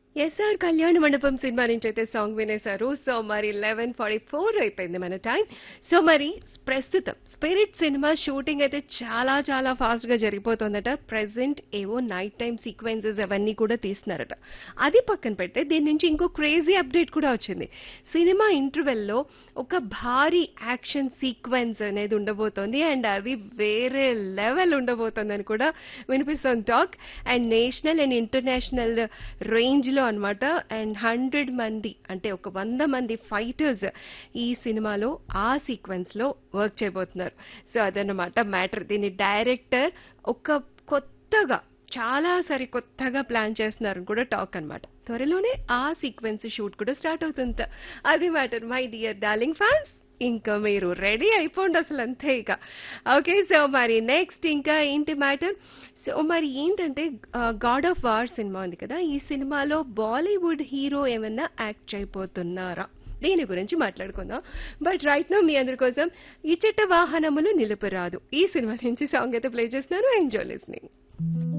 SR కళ్యాణ మండపం cinema నుంచి అయితే సాంగ్ వినేశారు సో మరి లెవెన్ ఫార్టీ ఫోర్ అయిపోయింది మన టైం సో మరి ప్రస్తుతం స్పిరిట్ సినిమా షూటింగ్ అయితే చాలా చాలా ఫాస్ట్ గా జరిగిపోతుందట ప్రెసెంట్ ఏవో నైట్ టైం సీక్వెన్సెస్ అవన్నీ కూడా తీస్తున్నారట అది పక్కన పెడితే దీని నుంచి ఇంకో క్రేజీ అప్డేట్ కూడా వచ్చింది సినిమా ఇంటర్వెల్ లో ఒక భారీ యాక్షన్ సీక్వెన్స్ అనేది ఉండబోతోంది అండ్ అది వేరే లెవెల్ ఉండబోతోందని కూడా వినిపిస్తోంది talk and national and international range లో అనమాట అండ్ హండ్రెడ్ మంది అంటే ఒక వంద మంది ఫైటర్స్ ఈ సినిమాలో ఆ సీక్వెన్స్ లో వర్క్ చేయబోతున్నారు సో అదన్నమాట మ్యాటర్ దీని డైరెక్టర్ ఒక కొత్తగా చాలా సరికొత్తగా ప్లాన్ చేస్తున్నారని కూడా టాక్ అన్నమాట త్వరలోనే ఆ సీక్వెన్స్ షూట్ కూడా స్టార్ట్ అవుతుంది అది matter my dear darling fans ఇంకా మీరు రెడీ అయిపోండి అసలు అంతే ఇక ఓకే సో మరి నెక్స్ట్ ఇంకా ఏంటి మ్యాటర్ సో మరి ఏంటంటే గాడ్ ఆఫ్ వార్ సినిమా ఉంది కదా ఈ సినిమాలో బాలీవుడ్ హీరో ఏమన్నా యాక్ట్ చేయబోతున్నారా దీని గురించి మాట్లాడుకుందాం బట్ రైట్ నో మీ అందరి కోసం ఇచ్చట వాహనములు నిలుపురాదు ఈ సినిమా నుంచి సాంగ్ అయితే ప్లే చేస్తున్నాను ఎంజాయ్ లిస్నింగ్